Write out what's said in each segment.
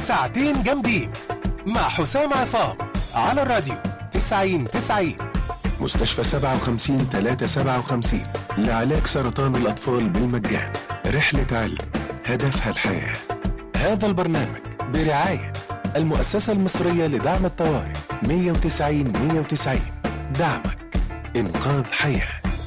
ساعتين جامدين مع حسام عصام على الراديو 90 90 مستشفى 57 357 لعلاج سرطان الأطفال بالمجان رحلة علم هدفها الحياة هذا البرنامج برعاية المؤسسة المصرية لدعم الطوارئ 190 190 دعمك إنقاذ حياه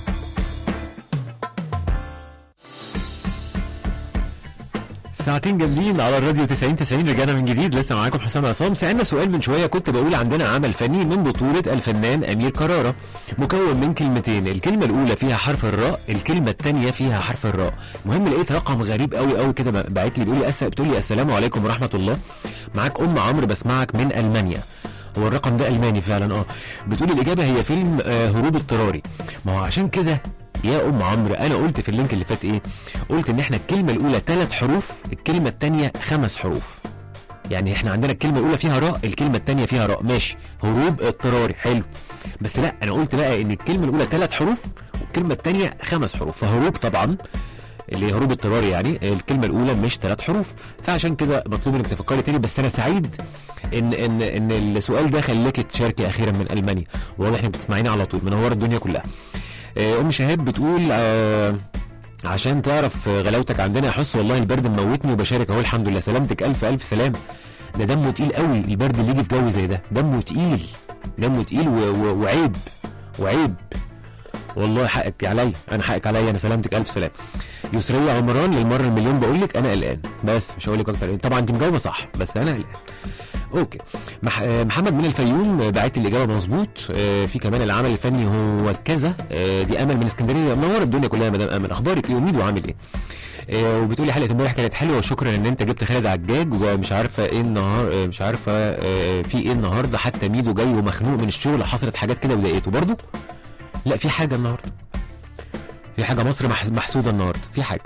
ساعتين جامدين على الراديو 90 90 رجعنا من جديد لسه معاكم حسام عصام سألنا سؤال من شويه كنت بقول عندنا عمل فني من بطوله الفنان امير كراره مكون من كلمتين الكلمه الاولى فيها حرف الراء الكلمه الثانيه فيها حرف الراء المهم لقيت رقم غريب قوي قوي كده بعت لي بيقول لي أس... بتقول لي السلام عليكم ورحمه الله معاك ام عمرو بسمعك من المانيا هو الرقم ده الماني فعلا اه بتقول الاجابه هي فيلم آه هروب اضطراري ما هو عشان كده يا ام عمرو انا قلت في اللينك اللي فات ايه قلت ان احنا الكلمه الاولى ثلاث حروف الكلمه الثانيه خمس حروف يعني احنا عندنا الكلمه الاولى فيها راء الكلمه الثانيه فيها راء ماشي هروب اضطراري حلو بس لا انا قلت بقى ان الكلمه الاولى ثلاث حروف والكلمه الثانيه خمس حروف فهروب طبعا اللي هروب اضطراري يعني الكلمه الاولى مش ثلاث حروف فعشان كده مطلوب انك تفكري تاني بس انا سعيد ان ان ان السؤال ده خلاكي تشاركي اخيرا من المانيا واضح انك بتسمعيني على طول منوره الدنيا كلها ام شهاب بتقول آه عشان تعرف غلاوتك عندنا يا حس والله البرد مموتني وبشارك اهو الحمد لله سلامتك الف الف سلام ده دمه تقيل قوي البرد اللي يجي في جو زي ده دمه تقيل دمه تقيل و... و... وعيب وعيب والله حقك عليا انا حقك عليا انا سلامتك الف سلام يسرية عمران للمره المليون بقول لك انا قلقان بس مش هقول لك اكتر طبعا انت مجاوبه صح بس انا قلقان اوكي مح... محمد من الفيوم بعت لي الاجابه مظبوط آه في كمان العمل الفني هو كذا آه دي امل من اسكندريه منور الدنيا كلها يا مدام امل اخبارك ايه وميدو عامل ايه آه وبتقولي حلقه امبارح كانت حلوه وشكرا ان انت جبت خالد عجاج ومش عارفه ايه النهار آه مش عارفه آه في ايه النهارده حتى ميدو جاي ومخنوق من الشغل حصلت حاجات كده وضايقته برضه لا في حاجه النهارده في حاجه مصر محسوده النهارده في حاجه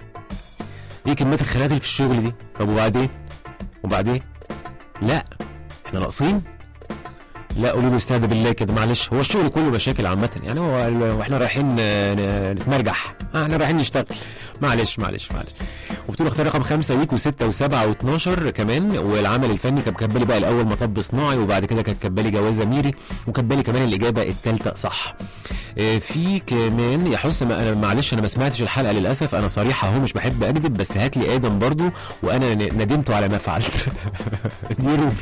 ايه كميه الخناقات اللي في الشغل دي طب وبعدين وبعدين لا احنا ناقصين لا قولوا له استهدى بالله كده معلش هو الشغل كله مشاكل عامة يعني هو واحنا رايحين نتمرجح احنا رايحين نشتغل معلش معلش معلش وبتقول اختار رقم خمسة ليك وستة وسبعة واتناشر كمان والعمل الفني كان كبالي بقى الأول مطب صناعي وبعد كده كان كبالي جوازة ميري وكبالي كمان الإجابة التالتة صح اه في كمان يا حسن انا معلش انا ما سمعتش الحلقه للاسف انا صريحه اهو مش بحب اكذب بس هات لي ادم برضو وانا ندمت على ما فعلت دي روبي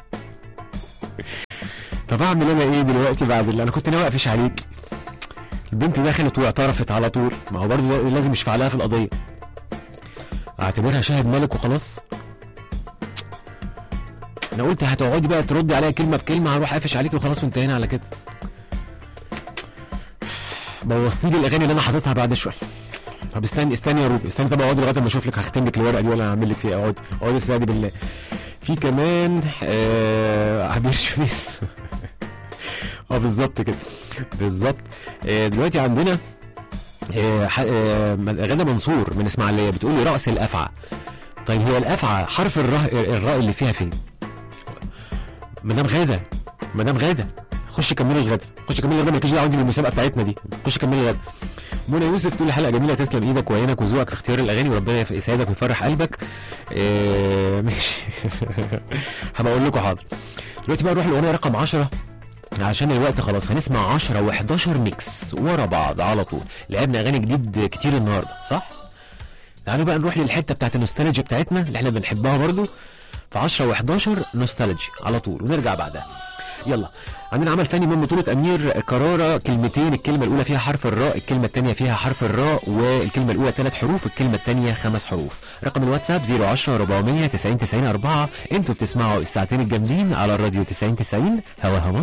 طب اعمل انا ايه دلوقتي بعد اللي انا كنت ناوي اقفش عليك البنت دخلت واعترفت على طول ما هو برضه لازم يشفع لها في القضيه اعتبرها شاهد ملك وخلاص انا قلت هتقعدي بقى تردي عليا كلمه بكلمه هروح قافش عليكي وخلاص وانتهينا على كده بوظتي لي الاغاني اللي انا حاططها بعد شويه طب استني استني يا روبي استني طب اقعدي لغايه ما اشوف لك هختم لك الورقه دي ولا هعمل لك فيها اقعدي اقعدي استهدي بالله في كمان آه عبير شميس اه بالظبط كده بالظبط آه دلوقتي عندنا آه آه غدا منصور من اسماعيليه بتقول لي راس الافعى طيب هي الافعى حرف الراء الراء اللي فيها فين؟ مدام غاده مدام غاده خش كملي الغدا خش كملي الغدا مالكيش دعوه بالمسابقه بتاعتنا دي خش كملي الغدا منى يوسف تقول حلقه جميله تسلم ايدك وعينك وذوقك في اختيار الاغاني وربنا يسعدك ويفرح قلبك إيه ماشي هبقى اقول لكم حاضر دلوقتي بقى نروح الاغنيه رقم 10 عشان الوقت خلاص هنسمع 10 و11 ميكس ورا بعض على طول لعبنا اغاني جديد كتير النهارده صح تعالوا بقى نروح للحته بتاعت النوستالجيا بتاعتنا اللي احنا بنحبها برضو في 10 و11 نوستالجي على طول ونرجع بعدها يلا عندنا عمل فني من بطولة أمير كرارة كلمتين الكلمة الأولى فيها حرف الراء الكلمة الثانية فيها حرف الراء والكلمة الأولى ثلاث حروف الكلمة الثانية خمس حروف رقم الواتساب 010 400 90 90 4 انتوا بتسمعوا الساعتين الجامدين على الراديو 90 90 هواها مصر